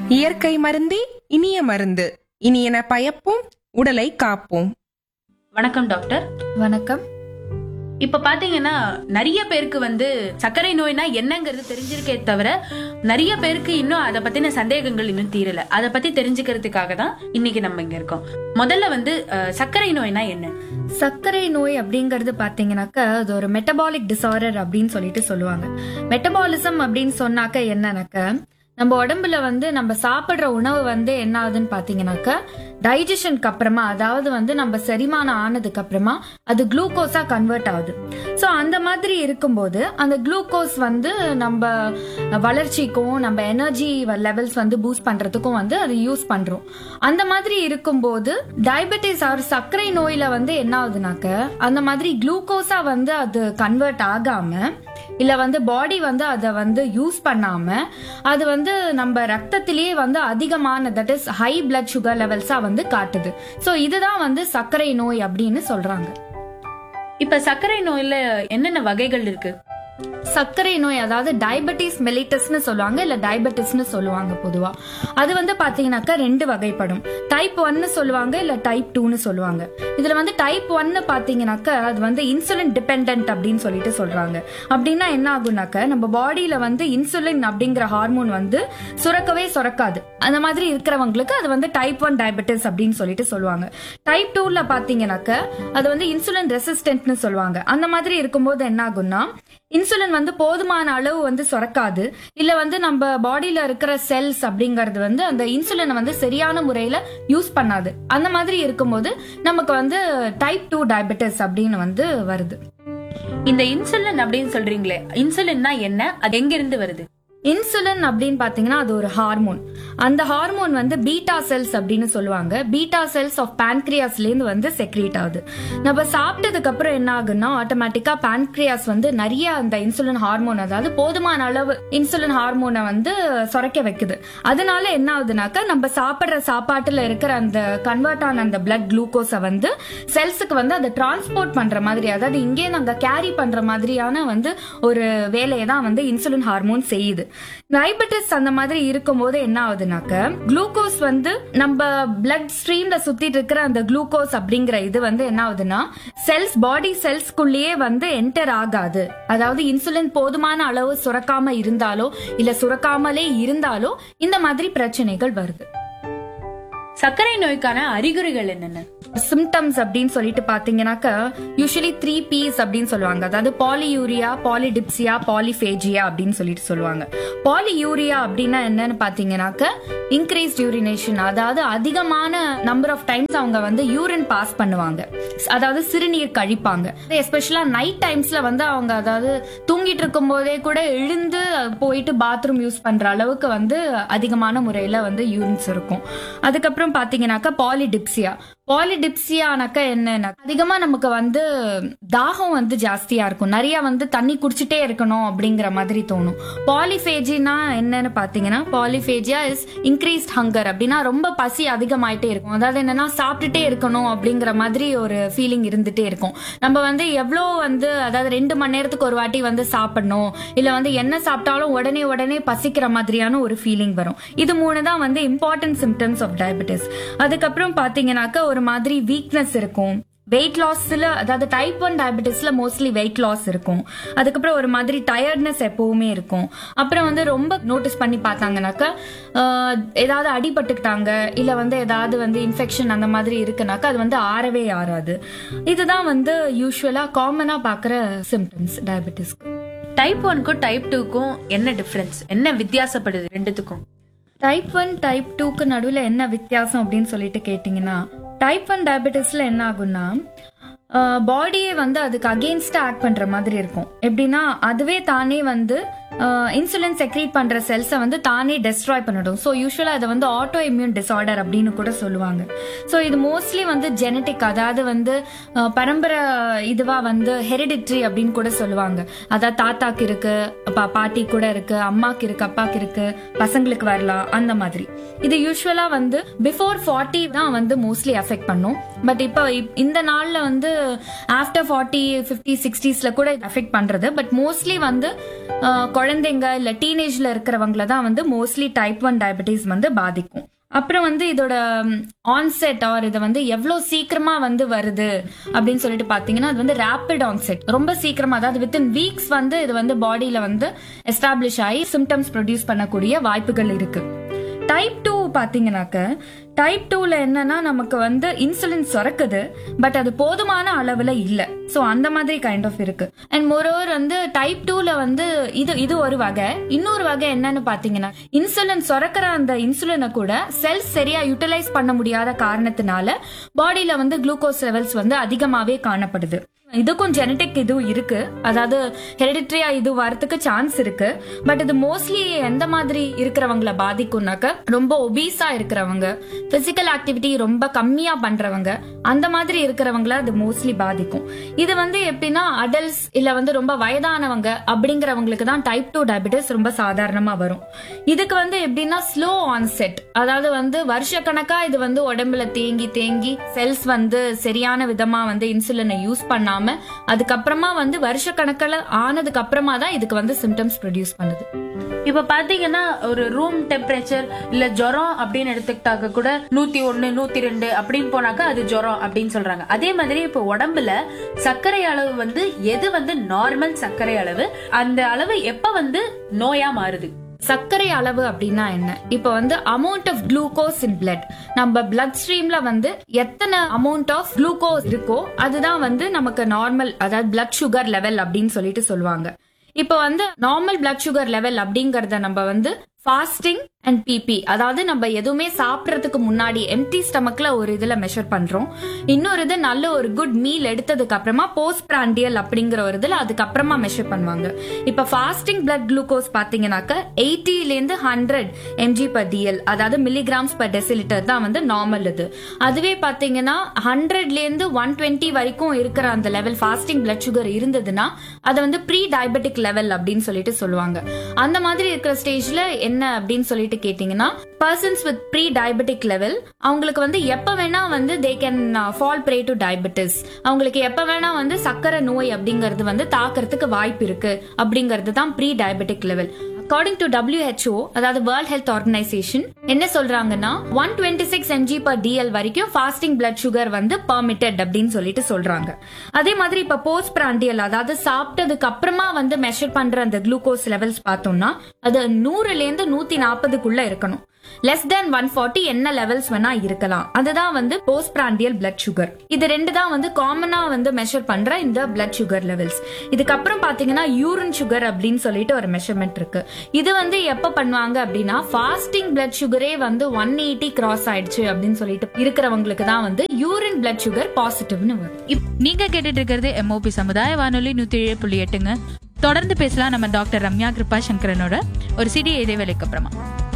இயற்கை மருந்தே இனிய மருந்து இனியன பயப்போம் உடலை காப்போம் வணக்கம் டாக்டர் வணக்கம் இப்ப பாத்தீங்கன்னா நிறைய பேருக்கு வந்து சர்க்கரை நோய்னா என்னங்கிறது தெரிஞ்சிருக்கே தவிர நிறைய பேருக்கு இன்னும் அதை பத்தின சந்தேகங்கள் இன்னும் தீரல அதை பத்தி தெரிஞ்சுக்கிறதுக்காக தான் இன்னைக்கு நம்ம இங்க இருக்கோம் முதல்ல வந்து அஹ், சர்க்கரை நோய்னா என்ன சர்க்கரை நோய் அப்படிங்கிறது பாத்தீங்கன்னாக்க அது ஒரு மெட்டபாலிக் டிசார்டர் அப்படின்னு சொல்லிட்டு சொல்லுவாங்க மெட்டபாலிசம் அப்படின்னு சொன்னாக்க என்னன்னாக்க நம்ம உடம்புல வந்து நம்ம சாப்பிடுற உணவு வந்து என்ன ஆகுதுன்னு பாத்தீங்கன்னாக்க டைஜஷனுக்கு அப்புறமா அதாவது வந்து நம்ம செரிமானம் ஆனதுக்கு அப்புறமா அது குளுக்கோஸா கன்வெர்ட் ஆகுது ஸோ அந்த மாதிரி இருக்கும்போது அந்த குளுக்கோஸ் வந்து நம்ம வளர்ச்சிக்கும் நம்ம எனர்ஜி லெவல்ஸ் வந்து பூஸ்ட் பண்றதுக்கும் வந்து அது யூஸ் பண்றோம் அந்த மாதிரி இருக்கும்போது டயபெட்டிஸ் ஆர் சர்க்கரை நோயில வந்து என்ன ஆகுதுனாக்க அந்த மாதிரி குளுக்கோஸா வந்து அது கன்வெர்ட் ஆகாம இல்ல வந்து பாடி வந்து அதை வந்து யூஸ் பண்ணாம அது வந்து நம்ம ரத்தத்திலேயே வந்து அதிகமான that is high blood sugar லெவல்ஸா வந்து காட்டுது சோ இதுதான் வந்து சர்க்கரை நோய் அப்படின்னு சொல்றாங்க இப்ப சர்க்கரை நோய்ல என்னென்ன வகைகள் இருக்கு சர்க்கரை நோய் அதாவது டயபெட்டிஸ் மெலிட்டஸ்னு சொல்லுவாங்க இல்ல டயபெட்டிஸ்னு சொல்லுவாங்க பொதுவா அது வந்து பாத்தீங்கன்னாக்கா ரெண்டு வகைப்படும் டைப் ஒன்னு சொல்லுவாங்க இல்ல டைப் டூன்னு சொல்லுவாங்க இதுல வந்து டைப் ஒன்னு பாத்தீங்கன்னாக்கா அது வந்து இன்சுலின் டிபெண்ட் அப்படின்னு சொல்லிட்டு சொல்றாங்க அப்படின்னா என்ன ஆகும்னாக்க நம்ம பாடியில வந்து இன்சுலின் அப்படிங்கிற ஹார்மோன் வந்து சுரக்கவே சுரக்காது அந்த மாதிரி இருக்கிறவங்களுக்கு அது வந்து டைப் ஒன் டயபெட்டிஸ் அப்படின்னு சொல்லிட்டு சொல்லுவாங்க டைப் டூல பாத்தீங்கன்னாக்க அது வந்து இன்சுலின் ரெசிஸ்டன்ட்னு சொல்லுவாங்க அந்த மாதிரி இருக்கும்போது என்ன ஆகும்னா இன்சுலின் வந்து போதுமான அளவு வந்து சுரக்காது இல்ல வந்து நம்ம பாடியில இருக்கிற செல்ஸ் அப்படிங்கறது வந்து அந்த இன்சுலினை வந்து சரியான முறையில யூஸ் பண்ணாது அந்த மாதிரி இருக்கும்போது நமக்கு வந்து டைப் டூ டயபெட்டிஸ் அப்படின்னு வந்து வருது இந்த இன்சுலின் அப்படின்னு சொல்றீங்களே இன்சுலின்னா என்ன அது எங்க இருந்து வருது இன்சுலின் அப்படின்னு பாத்தீங்கன்னா அது ஒரு ஹார்மோன் அந்த ஹார்மோன் வந்து பீட்டா செல்ஸ் அப்படின்னு சொல்லுவாங்க பீட்டா செல்ஸ் ஆஃப் pancreasல இருந்து வந்து செக்ரேட் ஆகுது நம்ம சாப்பிட்டதுக்கு அப்புறம் என்ன ஆகுன்னா ஆட்டோமேட்டிக்கா pancreas வந்து நிறைய அந்த இன்சுலின் ஹார்மோன் அதாவது போதுமான அளவு இன்சுலின் ஹார்மோனை வந்து சுரக்க வைக்குது அதனால என்ன ஆகுதுனாக்கா நம்ம சாப்பிடுற சாப்பாட்டுல இருக்கிற அந்த கன்வெர்ட் ஆன அந்த பிளட் குளுக்கோஸை வந்து செல்ஸுக்கு வந்து அதை டிரான்ஸ்போர்ட் பண்ற மாதிரி அதாவது இங்கே நாங்க கேரி பண்ற மாதிரியான வந்து ஒரு வேலையை தான் வந்து இன்சுலின் ஹார்மோன் செய்யுது டயபெட்டிஸ் அந்த மாதிரி இருக்கும்போது என்ன ஆகுதுனாக்க குளுக்கோஸ் வந்து நம்ம பிளட் ஸ்ட்ரீம்ல சுத்திட்டு இருக்கிற அந்த குளுக்கோஸ் அப்படிங்கிற இது வந்து என்ன ஆகுதுன்னா செல்ஸ் பாடி செல்ஸ்குள்ளேயே வந்து என்டர் ஆகாது அதாவது இன்சுலின் போதுமான அளவு சுரக்காம இருந்தாலோ இல்ல சுரக்காமலே இருந்தாலோ இந்த மாதிரி பிரச்சனைகள் வருது சர்க்கரை நோய்க்கான அறிகுறிகள் என்னென்ன சிம்டம்ஸ் அப்படின்னு சொல்லிட்டு பாத்தீங்கன்னாக்க யூஸ்வலி த்ரீ பீஸ் அப்படின்னு சொல்லுவாங்க அதாவது பாலியூரியா பாலிடிப்சியா பாலிஃபேஜியா அப்படின்னு சொல்லிட்டு சொல்லுவாங்க பாலியூரியா அப்படின்னா என்னன்னு பாத்தீங்கன்னாக்க இன்க்ரீஸ்ட் யூரினேஷன் அதாவது அதிகமான நம்பர் ஆஃப் டைம்ஸ் அவங்க வந்து யூரின் பாஸ் பண்ணுவாங்க அதாவது சிறுநீர் கழிப்பாங்க எஸ்பெஷலா நைட் டைம்ஸ்ல வந்து அவங்க அதாவது தூங்கிட்டு இருக்கும் போதே கூட எழுந்து போயிட்டு பாத்ரூம் யூஸ் பண்ற அளவுக்கு வந்து அதிகமான முறையில வந்து யூரின்ஸ் இருக்கும் அதுக்கப்புறம் பாத்தீங்கன்னாக்கா பாலிடிப்சியா பாலிடிப்சியானாக்கா என்னன்னா அதிகமா நமக்கு வந்து தாகம் வந்து ஜாஸ்தியா இருக்கும் நிறைய வந்து தண்ணி குடிச்சிட்டே இருக்கணும் அப்படிங்கிற மாதிரி தோணும் பாலிஃபேஜினா என்னன்னு பாத்தீங்கன்னா பாலிஃபேஜியா இஸ் இன்க்ரீஸ்ட் ஹங்கர் அப்படின்னா ரொம்ப பசி அதிகமாயிட்டே இருக்கும் அதாவது என்னன்னா சாப்பிட்டுட்டே இருக்கணும் அப்படிங்கிற மாதிரி ஒரு ஃபீலிங் இருந்துட்டே இருக்கும் நம்ம வந்து எவ்வளோ வந்து அதாவது ரெண்டு மணி நேரத்துக்கு ஒரு வாட்டி வந்து சாப்பிடணும் இல்ல வந்து என்ன சாப்பிட்டாலும் உடனே உடனே பசிக்கிற மாதிரியான ஒரு ஃபீலிங் வரும் இது மூணு தான் வந்து இம்பார்ட்டன்ட் சிம்டம்ஸ் ஆஃப் டயபெட்டிஸ் அதுக்கப்புறம் பாத்தீங்கன்னாக்கா ஒரு மாதிரி வீக்னஸ் இருக்கும் வெயிட் லாஸ்ல அதாவது டைப் ஒன் டயபெட்டிஸ்ல மோஸ்ட்லி வெயிட் லாஸ் இருக்கும் அதுக்கப்புறம் ஒரு மாதிரி டயர்ட்னஸ் எப்பவுமே இருக்கும் அப்புறம் வந்து ரொம்ப நோட்டீஸ் பண்ணி பார்த்தாங்கனாக்கா ஆஹ், ஏதாவது அடிபட்டுக்கிட்டாங்க இல்ல வந்து ஏதாவது வந்து இன்ஃபெக்ஷன் அந்த மாதிரி இருக்குனாக்கா அது வந்து ஆறவே ஆறாது இதுதான் வந்து யூஸ்வலா காமனா பார்க்குற சிம்டம்ஸ் டயபெட்டிஸ்க்கு டைப் ஒன்க்கும் டைப் டூக்கும் என்ன டிஃபரன்ஸ் என்ன வித்தியாசப்படுது ரெண்டுத்துக்கும் டைப் ஒன் டைப் டூக்கு நடுவில் என்ன வித்தியாசம் அப்படின்னு சொல்லிட்டு கேட்டிங்கன்னா டைப் ஒன் டயபெட்டிஸ்ல என்ன ஆகும்னா பாடியே வந்து அதுக்கு அகெயின்ஸ்டா ஆக்ட் பண்ற மாதிரி இருக்கும் எப்படின்னா அதுவே தானே வந்து இன்சுலின் செக்ரீட் பண்ற செல்ஸை வந்து தானே டெஸ்ட்ராய் பண்ணிடும் ஸோ யூஸ்வலா அதை வந்து ஆட்டோ இம்யூன் டிசார்டர் அப்படின்னு கூட சொல்லுவாங்க ஸோ இது மோஸ்ட்லி வந்து ஜெனட்டிக் அதாவது வந்து அஹ், பரம்பரை இதுவா வந்து ஹெரிடிட்ரி அப்படின்னு கூட சொல்லுவாங்க அதாவது தாத்தாக்கு இருக்கு பா- பாட்டி கூட இருக்கு அம்மாக்கு இருக்கு அப்பாக்கு இருக்கு பசங்களுக்கு வரலாம் அந்த மாதிரி இது யூஸ்வலா வந்து பிஃபோர் ஃபார்ட்டி தான் வந்து மோஸ்ட்லி அஃபெக்ட் பண்ணும் பட் இப்போ இப்- இந்த நாள்ல வந்து ஆஃப்டர் ஃபார்ட்டி ஃபிஃப்டி சிக்ஸ்டீஸ்ல கூட அஃபெக்ட் பண்றது பட் மோஸ்ட்லி வந்து குழந்தைங்க இல்ல டீனேஜ்ல இருக்கிறவங்கள தான் வந்து மோஸ்ட்லி டைப் ஒன் டயபெட்டிஸ் வந்து பாதிக்கும் அப்புறம் வந்து இதோட ஆன்செட் ஆர் இது வந்து எவ்வளவு சீக்கிரமா வந்து வருது அப்படின்னு சொல்லிட்டு பாத்தீங்கன்னா அது வந்து ரேபிட் ஆன்செட் ரொம்ப சீக்கிரமா அதாவது வித்தின் வீக்ஸ் வந்து இது வந்து பாடியில வந்து எஸ்டாப்ளிஷ் ஆகி சிம்டம்ஸ் ப்ரொடியூஸ் பண்ணக்கூடிய வாய்ப்புகள் இருக்கு டைப் டூ பாத்தீங்கன்னாக்க டைப் டூல என்னன்னா நமக்கு வந்து இன்சுலின் சுரக்குது பட் அது போதுமான அளவுல இல்ல சோ அந்த மாதிரி கைண்ட் ஆஃப் இருக்கு அண்ட் மோரோவர் வந்து டைப் டூல வந்து இது இது ஒரு வகை இன்னொரு வகை என்னன்னு பாத்தீங்கன்னா இன்சுலின் சுரக்கிற அந்த இன்சுலினை கூட செல்ஸ் சரியா யூட்டிலைஸ் பண்ண முடியாத காரணத்தினால பாடியில வந்து குளுக்கோஸ் லெவல்ஸ் வந்து அதிகமாவே காணப்படுது இதுக்கும் ஜெனடிக் இதுவும் இருக்கு அதாவது ஹெரிடிட்ரியா இது வரதுக்கு சான்ஸ் இருக்கு பட் இது மோஸ்ட்லி எந்த மாதிரி இருக்கிறவங்கள பாதிக்கும்னாக்க ரொம்ப ஒபீஸா இருக்கிறவங்க பிசிக்கல் ஆக்டிவிட்டி ரொம்ப கம்மியா பண்றவங்க அந்த மாதிரி இருக்கிறவங்கள அது மோஸ்ட்லி பாதிக்கும் இது வந்து எப்படின்னா அடல்ட்ஸ் இல்ல வந்து ரொம்ப வயதானவங்க அப்படிங்கிறவங்களுக்கு தான் டைப் டூ டயபிட்டிஸ் ரொம்ப சாதாரணமா வரும் இதுக்கு வந்து எப்படின்னா ஸ்லோ ஆன்செட் அதாவது வந்து வருஷக்கணக்கா இது வந்து உடம்புல தேங்கி தேங்கி செல்ஸ் வந்து சரியான விதமா வந்து இன்சுலினை யூஸ் பண்ணாம அதுக்கப்புறமா வந்து வருஷ கணக்கில் ஆனதுக்கு அப்புறமா தான் இதுக்கு வந்து சிம்டம்ஸ் ப்ரொடியூஸ் பண்ணுது இப்ப பாத்தீங்கன்னா ஒரு ரூம் டெம்பரேச்சர் இல்ல ஜுரம் அப்படின்னு எடுத்துக்கிட்டாக்க கூட நூத்தி ஒண்ணு நூத்தி ரெண்டு அப்படின்னு போனாக்கா அது ஜுரம் அப்படின்னு சொல்றாங்க அதே மாதிரி இப்ப உடம்புல சர்க்கரை அளவு வந்து எது வந்து நார்மல் சர்க்கரை அளவு அந்த அளவு எப்ப வந்து நோயா மாறுது சர்க்கரை அளவு அப்படின்னா என்ன இப்போ வந்து amount of glucose in blood நம்ம பிளட் ஸ்ட்ரீம்ல வந்து எத்தனை அமௌண்ட் ஆஃப் குளுக்கோஸ் இருக்கோ அதுதான் வந்து நமக்கு நார்மல் அதாவது பிளட் சுகர் லெவல் அப்படின்னு சொல்லிட்டு சொல்லுவாங்க இப்போ வந்து நார்மல் பிளட் சுகர் லெவல் அப்படிங்கறத நம்ம வந்து ஃபாஸ்டிங் அண்ட் பிபி அதாவது நம்ம எதுவுமே சாப்பிடறதுக்கு முன்னாடி எம்டி ஸ்டமக்ல ஒரு இதுல மெஷர் பண்றோம் இன்னொரு இது நல்ல ஒரு குட் மீல் எடுத்ததுக்கு அப்புறமா போஸ்ட் பிராண்டியல் அப்படிங்கிற ஒரு இதுல அதுக்கப்புறமா மெஷர் பண்ணுவாங்க இப்ப ஃபாஸ்டிங் பிளட் குளுக்கோஸ் பாத்தீங்கன்னாக்க 80 ல இருந்து ஹண்ட்ரட் எம்ஜி பர் டிஎல் அதாவது மில்லிகிராம்ஸ் பர் டெசிலிட்டர் தான் வந்து நார்மல் இது அதுவே பாத்தீங்கன்னா ஹண்ட்ரட்ல இருந்து ஒன் டுவெண்ட்டி வரைக்கும் இருக்கிற அந்த லெவல் ஃபாஸ்டிங் பிளட் சுகர் இருந்ததுன்னா அதை வந்து ப்ரீ டயபெட்டிக் லெவல் அப்படின்னு சொல்லிட்டு சொல்லுவாங்க அந்த மாதிரி இருக்கிற ஸ்டேஜ்ல என்ன அப்படின்னு சொல்லிட்டு கேட்டீங்கன்னா persons with pre diabetic level அவங்களுக்கு வந்து எப்ப வேணா வந்து they can fall prey to diabetes அவங்களுக்கு எப்ப வேணா வந்து சக்கரை நோய் அப்படிங்கிறது வந்து தாக்கறதுக்கு வாய்ப்பு இருக்கு அப்படிங்கிறது தான் pre diabetic level according to WHO அதாவது வேர்ல்ட் ஹெல்த் ஆர்கனைசேஷன் என்ன சொல்றாங்கன்னா one twenty six mg per dl வரைக்கும் ஃபாஸ்டிங் பிளட் சுகர் வந்து பர்மிட்டட் அப்படின்னு சொல்லிட்டு சொல்றாங்க அதே மாதிரி இப்ப போஸ்ட் பிராண்டியல் அதாவது சாப்பிட்டதுக்கு அப்புறமா வந்து மெஷர் பண்ற அந்த குளுக்கோஸ் லெவல்ஸ் பார்த்தோம்னா அது நூறுல இருந்து நூத்தி நாற்பதுக்குள்ள இருக்கணும் லெஸ் தென் ஒன் ஃபார்ட்டி என்ன லெவல்ஸ் வேணா இருக்கலாம் அதுதான் வந்து போஸ்ட் பிராண்டியல் பிளட் சுகர் இது ரெண்டு தான் வந்து காமனா வந்து மெஷர் பண்ற இந்த பிளட் சுகர் லெவல்ஸ் இதுக்கப்புறம் பாத்தீங்கன்னா யூரின் சுகர் அப்படின்னு சொல்லிட்டு ஒரு மெஷர்மெண்ட் இருக்கு இது வந்து எப்ப பண்ணுவாங்க அப்படின்னா ஃபாஸ்டிங் பிளட் சுகரே வந்து ஒன் எயிட்டி கிராஸ் ஆயிடுச்சு அப்படின்னு சொல்லிட்டு இருக்கிறவங்களுக்கு தான் வந்து யூரின் பிளட் சுகர் பாசிட்டிவ்னு வரும் இப்- நீங்க கேட்டுட்டு இருக்கிறது எம்ஓபி சமுதாய வானொலி நூத்தி ஏழு புள்ளி எட்டுங்க தொடர்ந்து பேசலாம் நம்ம டாக்டர் ரம்யா கிருபா சங்கரனோட ஒரு சிறிய இடைவேளைக்கு அப்புறமா